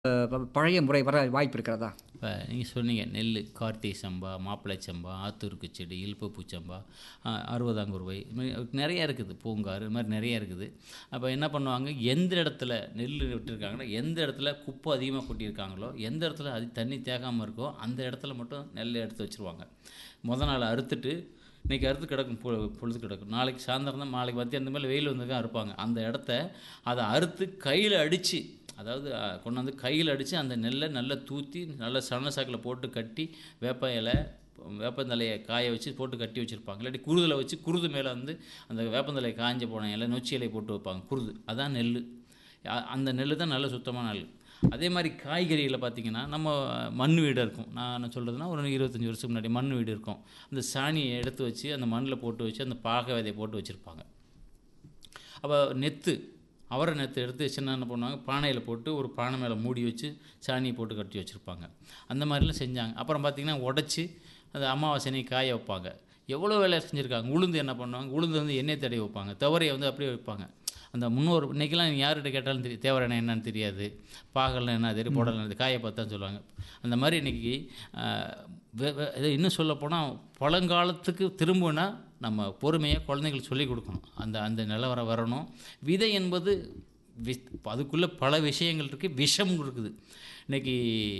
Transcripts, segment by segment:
ப- பழைய முறை வர வாய்ப்பு இருக்கிறதா இப்போ நீங்கள் சொன்னீங்க நெல் கார்த்திகை சம்பா மாப்பிள்ளை சம்பா ஆத்தூருக்கு செடி இல்பப்பூ சம்பா ஆ, அறுபதாங்குருவை இது மாதிரி நிறைய இருக்குது பூங்காறு இது மாதிரி நிறைய இருக்குது அப்போ என்ன பண்ணுவாங்க எந்த இடத்துல நெல் விட்டுருக்காங்கன்னா எந்த இடத்துல குப்பை அதிகமாக கொட்டியிருக்காங்களோ எந்த இடத்துல அது தண்ணி தேகாமல் இருக்கோ அந்த இடத்துல மட்டும் நெல் எடுத்து வச்சுருவாங்க முத நாள் அறுத்துட்டு இன்றைக்கி அறுத்து கிடக்கும் பொ பொழுது கிடக்கும் நாளைக்கு சாயந்தரம் தான் நாளைக்கு மத்தியம் அந்த மாதிரி வெயில் வந்து அறுப்பாங்க அந்த இடத்த அதை அறுத்து கையில் அடித்து அதாவது அ, கொண்டாந்து கையில் அடித்து அந்த நெல்லை நல்லா தூத்தி நல்ல சண சாக்கில் போட்டு கட்டி வேப்ப இலை வேப்பந்தலையை காய வச்சு போட்டு கட்டி வச்சுருப்பாங்க இல்லாட்டி குருதில் வச்சு குருது மேலே வந்து அந்த வேப்பந்தலையை காய்ஞ்ச போன இலை நொச்சி இலையை போட்டு வைப்பாங்க குருது அதான் நெல் அ- அந்த நெல் தான் நல்ல சுத்தமான நெல் அதே மாதிரி காய்கறிகளை பார்த்தீங்கன்னா நம்ம மண் வீடு இருக்கும் நான் சொல்கிறதுனா ஒரு இருபத்தஞ்சி வருஷத்துக்கு முன்னாடி மண் வீடு இருக்கும் அந்த சாணியை எடுத்து வச்சு அந்த மண்ணில் போட்டு வச்சு அந்த பாக விதையை போட்டு வச்சுருப்பாங்க அப்போ நெத்து அவரை நெத்து எடுத்து சின்ன என்ன பண்ணுவாங்க பானையில் போட்டு ஒரு பானை மேலே மூடி வச்சு சாணியை போட்டு கட்டி வச்சுருப்பாங்க அந்த மாதிரிலாம் செஞ்சாங்க அப்புறம் பார்த்திங்கன்னா உடச்சி அந்த அமாவாசனை காய வைப்பாங்க எவ்வளோ வேலை செஞ்சுருக்காங்க உளுந்து என்ன பண்ணுவாங்க உளுந்து வந்து எண்ணெய் தடவி வைப்பாங்க துவரையை வந்து அப்படியே வைப்பாங்க அந்த முன்னோர் இன்றைக்கெல்லாம் யார்கிட்ட கேட்டாலும் தெரியும் தேவரை என்னன்னு தெரியாது பாகல்லாம் என்ன தெரியும் புடலாம் என்ன காயை பார்த்தான்னு சொல்லுவாங்க அந்த மாதிரி இன்றைக்கி இதை இன்னும் சொல்லப்போனால் பழங்காலத்துக்கு திரும்பினா நம்ம பொறுமையாக குழந்தைங்களுக்கு சொல்லிக் கொடுக்கணும் அந்த அந்த நிலவரம் வரணும் விதை என்பது வி அதுக்குள்ளே பல விஷயங்கள் இருக்குது விஷம் இருக்குது இன்றைக்கி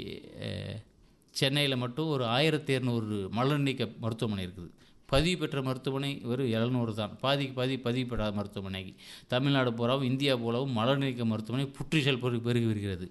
சென்னையில் மட்டும் ஒரு ஆயிரத்தி இரநூறு மலர் நீக்க மருத்துவமனை இருக்குது பதிவு பெற்ற மருத்துவமனை வெறும் எழுநூறு தான் பாதிக்கு பாதி பதிவு பெறாத மருத்துவமனைக்கு தமிழ்நாடு பூராவும் இந்தியா பூராவும் மலர் நீக்க மருத்துவமனை புற்றுச்சல் பெரு பெருகி வருகிறது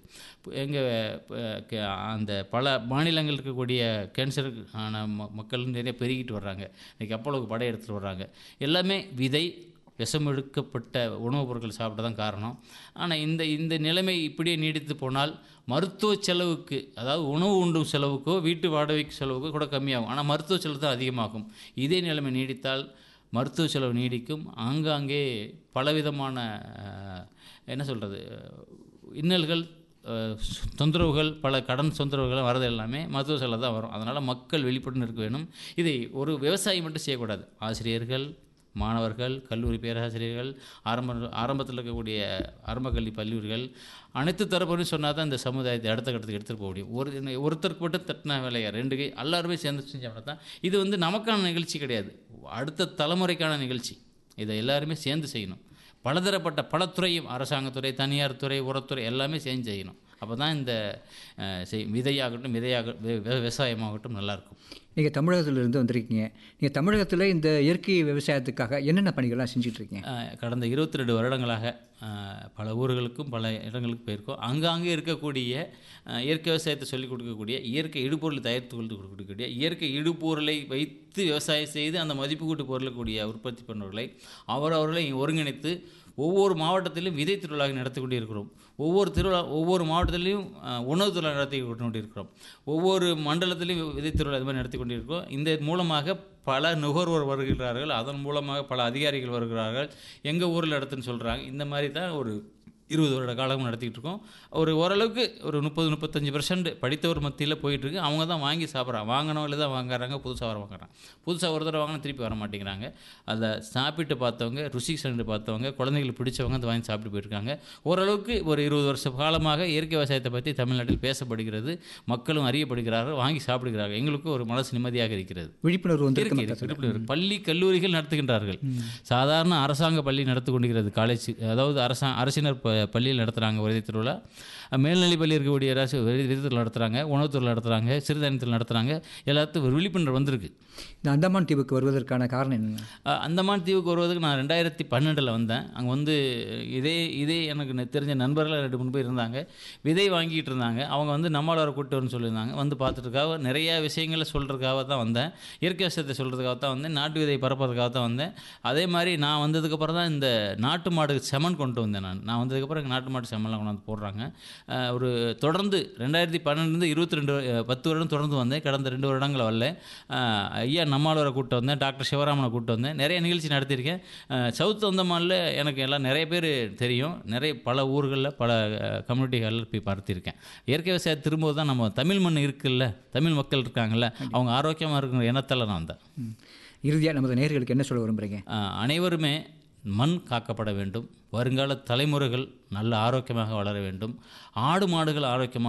எங்கள் அந்த பல மாநிலங்கள் இருக்கக்கூடிய கேன்சர் ஆன ம- மக்கள் நிறைய பெருகிட்டு வர்றாங்க இன்றைக்கி அப்பளவுக்கு படை எடுத்துகிட்டு வர்றாங்க எல்லாமே விதை விஷம் எடுக்கப்பட்ட உணவுப் பொருட்கள் சாப்பிட தான் காரணம் ஆனால் இந்த இந்த நிலைமை இப்படியே நீடித்து போனால் மருத்துவ செலவுக்கு அதாவது உணவு உண்டும் செலவுக்கோ வீட்டு வாடகைக்கு செலவுக்கோ கூட கம்மியாகும் ஆனால் மருத்துவ செலவு தான் அதிகமாகும் இதே நிலைமை நீடித்தால் மருத்துவ செலவு நீடிக்கும் ஆங்காங்கே பலவிதமான அஹ், என்ன சொல்கிறது இன்னல்கள் அஹ், தொந்தரவுகள் பல கடன் தொந்தரவுகள் வரது எல்லாமே மருத்துவ செலவு தான் வரும் அதனால் மக்கள் வெளிப்பட்டு இருக்க வேணும் இதை ஒரு விவசாயி மட்டும் செய்யக்கூடாது ஆசிரியர்கள் மாணவர்கள் கல்லூரி பேராசிரியர்கள் ஆரம்ப ஆரம்பத்தில் இருக்கக்கூடிய ஆரம்ப கல்வி பள்ளிகள் அனைத்து தரப்புன்னு சொன்னால் தான் இந்த சமுதாயத்தை அடுத்த கட்டத்துக்கு எடுத்துகிட்டு போக முடியும் ஒரு ஒருத்தருக்கு மட்டும் தட்டின வேலையை ரெண்டு கை எல்லாருமே சேர்ந்து செஞ்சோம்னா தான் இது வந்து நமக்கான நிகழ்ச்சி கிடையாது அடுத்த தலைமுறைக்கான நிகழ்ச்சி இதை எல்லாருமே சேர்ந்து செய்யணும் பலதரப்பட்ட பல துறையும் அரசாங்கத்துறை தனியார் துறை உரத்துறை எல்லாமே சேர்ந்து செய்யணும் அப்போ தான் இந்த அஹ், செய் விதையாகட்டும் விதையாக வி- வி- விவசாயமாகட்டும் நல்லாயிருக்கும் நீங்கள் தமிழகத்திலிருந்து வந்திருக்கீங்க நீங்கள் தமிழகத்தில் இந்த இயற்கை விவசாயத்துக்காக என்னென்ன பணிகள்லாம் செஞ்சுட்டு இருக்கீங்க அஹ், கடந்த இருபத்தி ரெண்டு வருடங்களாக அஹ், பல ஊர்களுக்கும் பல இடங்களுக்கு போயிருக்கோம் அங்கங்கே இருக்கக்கூடிய அஹ், இயற்கை விவசாயத்தை சொல்லிக் கொடுக்கக்கூடிய இயற்கை இடுபொருளை தயாரித்து கொண்டு கொடுக்கக்கூடிய இயற்கை இடுபொருளை வைத்து விவசாயம் செய்து அந்த மதிப்பு கூட்டு பொருளுக்கூடிய உற்பத்தி பண்ணுவர்களை அவரவர்களை ஒருங்கிணைத்து ஒவ்வொரு மாவட்டத்திலும் விதை திருவிழாவை நடத்தி கொண்டு இருக்கிறோம் ஒவ்வொரு திருவிழா ஒவ்வொரு மாவட்டத்திலையும் அஹ், உணவு திருவிழா நடத்தி கொண்டு இருக்கிறோம் ஒவ்வொரு மண்டலத்திலையும் விதை திருவிழா இது மாதிரி நடத்தி கொண்டிருக்கிறோம் இந்த மூலமாக பல நுகர்வோர் வருகிறார்கள் அதன் மூலமாக பல அதிகாரிகள் வருகிறார்கள் எங்கள் ஊரில் இடத்துன்னு சொல்கிறாங்க இந்த மாதிரி தான் ஒரு இருபது வருட காலமும் நடத்திக்கிட்டு இருக்கோம் ஒரு ஓரளவுக்கு ஒரு முப்பது முப்பத்தஞ்சு பர்சன்ட் படித்தவர் மத்தியில் போயிட்டுருக்கு அவங்க தான் வாங்கி சாப்பிட்றாங்க வாங்கினவங்கள தான் வாங்குறாங்க புதுசாக வர வாங்குறாங்க புதுசாக ஒரு தடவை வாங்கினா திருப்பி வர மாட்டேங்கிறாங்க அதை சாப்பிட்டு பார்த்தவங்க ருசி சென்று பார்த்தவங்க குழந்தைகளுக்கு பிடிச்சவங்க அதை வாங்கி சாப்பிட்டு போயிருக்காங்க ஓரளவுக்கு ஒரு இருபது வருஷ காலமாக இயற்கை விவசாயத்தை பற்றி தமிழ்நாட்டில் பேசப்படுகிறது மக்களும் அறியப்படுகிறார்கள் வாங்கி சாப்பிடுகிறார்கள் எங்களுக்கு ஒரு மனசு நிம்மதியாக இருக்கிறது விழிப்புணர்வு இருக்கு, வந்திருக்கு இருக்கு, விழிப்புணர்வு. பள்ளி கல்லூரிகள் நடத்துகின்றார்கள் சாதாரண அரசாங்க பள்ளி நடத்தி கொண்டிருக்கிறது காலேஜ் அதாவது அரசா அரசினர் ப- பள்ளியில் நடத்துகிறாங்க விதை திருவிழா மேல்நிலை பள்ளி இருக்கக்கூடிய அரசு விதை திருவிழா நடத்துகிறாங்க உணவுத்துறை நடத்துகிறாங்க சிறுதானியத்தில் நடத்துகிறாங்க எல்லாத்துக்கும் ஒரு விழிப்புணர்வு வந்திருக்கு இந்த அந்தமான் தீவுக்கு வருவதற்கான காரணம் என்னங்க அஹ் அந்தமான் தீவுக்கு வருவதுக்கு நான் ரெண்டாயிரத்தி பன்னெண்டில் வந்தேன் அங்கே வந்து இதே இதே எனக்கு நெ- தெரிஞ்ச நண்பர்கள் ரெண்டு மூணு பேர் இருந்தாங்க விதை வாங்கிட்டு இருந்தாங்க அவங்க வந்து நம்மளார கூட்டு வரணும்னு சொல்லியிருந்தாங்க வந்து பார்த்துட்டுக்காக நிறைய விஷயங்களை சொல்கிறதுக்காக தான் வந்தேன் இயற்கை விஷயத்தை சொல்கிறதுக்காக தான் வந்தேன் நாட்டு விதை பரப்புறதுக்காக தான் வந்தேன் அதே மாதிரி நான் வந்ததுக்கப்புறம் தான் இந்த நாட்டு மாடு செமன் கொண்டு வந்தேன் நான் நான் வந்ததுக்கப்புறம் எங்கள் நாட்டு மாட்டு செம்மன்லாம் கொண்டு வந்து போடுறாங்க அஹ் ஒரு தொடர்ந்து ரெண்டாயிரத்தி பன்னெண்டுலேருந்து இருபத்தி ரெண்டு பத்து வருடம் தொடர்ந்து வந்தேன் கடந்த ரெண்டு வருடங்கள் வரல அஹ் ஐயா நம்மாழ்வாரை கூப்பிட்டு வந்தேன் டாக்டர் சிவராமனை கூப்பிட்டு வந்தேன் நிறைய நிகழ்ச்சி நடத்தியிருக்கேன் அஹ் சவுத் அந்தமானில் எனக்கு எல்லாம் நிறைய பேர் தெரியும் நிறைய பல ஊர்களில் பல கம்யூனிட்டிகளில் போய் பார்த்திருக்கேன் இயற்கை விவசாயம் திரும்பவும் தான் நம்ம தமிழ் மண் இருக்குல்ல தமிழ் மக்கள் இருக்காங்கல்ல அவங்க ஆரோக்கியமாக இருக்கிற எண்ணத்தில் நான் வந்தேன் இறுதியாக நமது நேயர்களுக்கு என்ன சொல்ல விரும்புகிறீங்க அஹ் அனைவருமே மண் காக்கப்பட வேண்டும் வருங்கால தலைமுறைகள் நல்ல ஆரோக்கியமாக வளர வேண்டும் ஆடு மாடுகள் ஆரோக்கியமாக